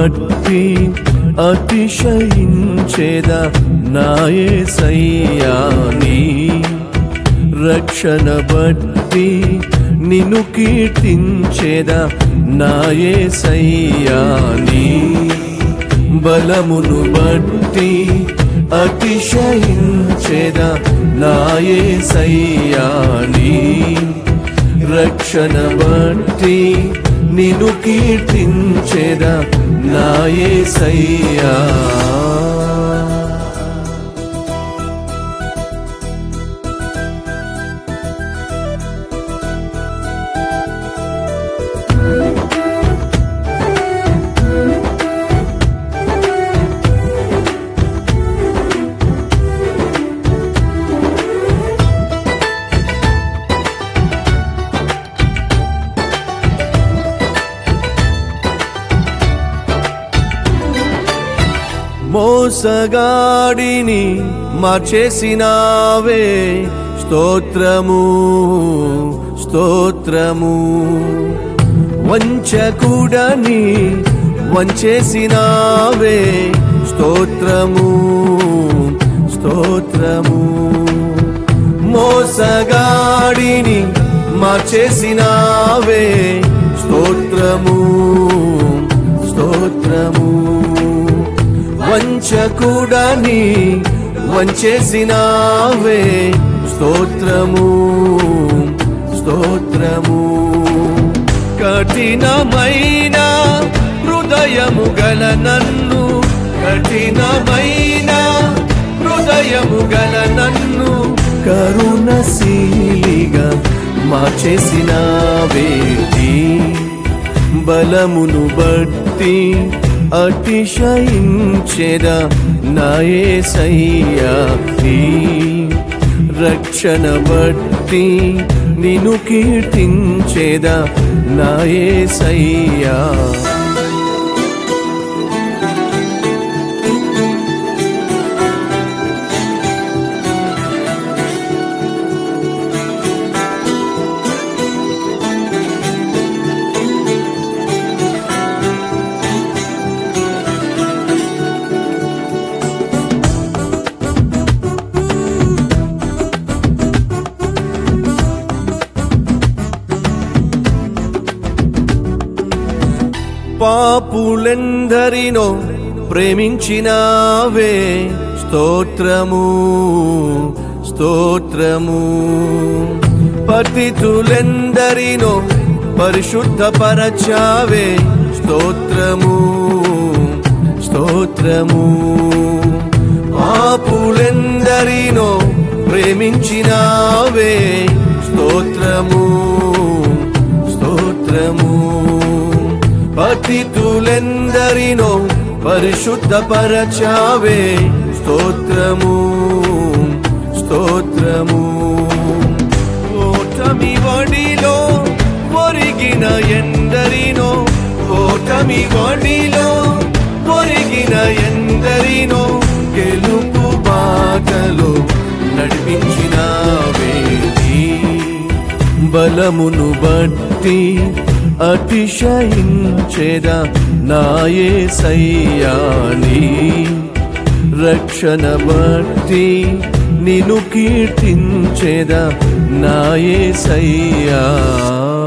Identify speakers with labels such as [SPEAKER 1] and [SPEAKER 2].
[SPEAKER 1] బట్టి అతిశయించేద నాయసయ్యాని రక్షణ బట్టి నిన్ను కీర్తించేద నాయసయ్యాని బలమును బట్టి అతిశయించేద నాయసయ్యాని రక్షణ బట్టి నిన్ను కీర్తించేద నాయసయ్యా మోసగాడిని మార్చేసినావే స్తోత్రము స్తోత్రము వంచకుడని వంచేసినావే స్తోత్రము స్తోత్రము మోసగాడిని మార్చేసినావే స్తోత్రము స్తోత్రము వంచకుడని వంచేసినావే స్తోత్రము స్తోత్రము కఠినమైన హృదయము గల నన్ను కఠినమైన హృదయము గల నన్ను కరుణశీలిగా మార్చేసిన వేటి బలమును బట్టి అతిశయించెద నాయసయ్యా రక్షణ బట్టి నిన్ను కీర్తించేద నాయసయ్యా పాపులెందరినో ప్రేమించినావే స్తోత్రము స్తోత్రము పతితులెందరినో పరిశుద్ధపరచావే స్తోత్రము స్తోత్రము పాపులెందరినో ప్రేమించినావే స్తోత్రము స్తోత్రము పతితులెందరినో పరిశుద్ధపరచావే స్తోత్రము స్తోత్రము ఓటమి వడిలో ఒరిగిన ఎందరినో ఓటమి వడిలో ఒరిగిన ఎందరినో గెలుపు బాటలో నడిపించిన వేది బలమును బట్టి అతిశయించేద నాయే సయ్యాని రక్షణ బట్టి నిన్ను కీర్తించేద నాయే సయ్యా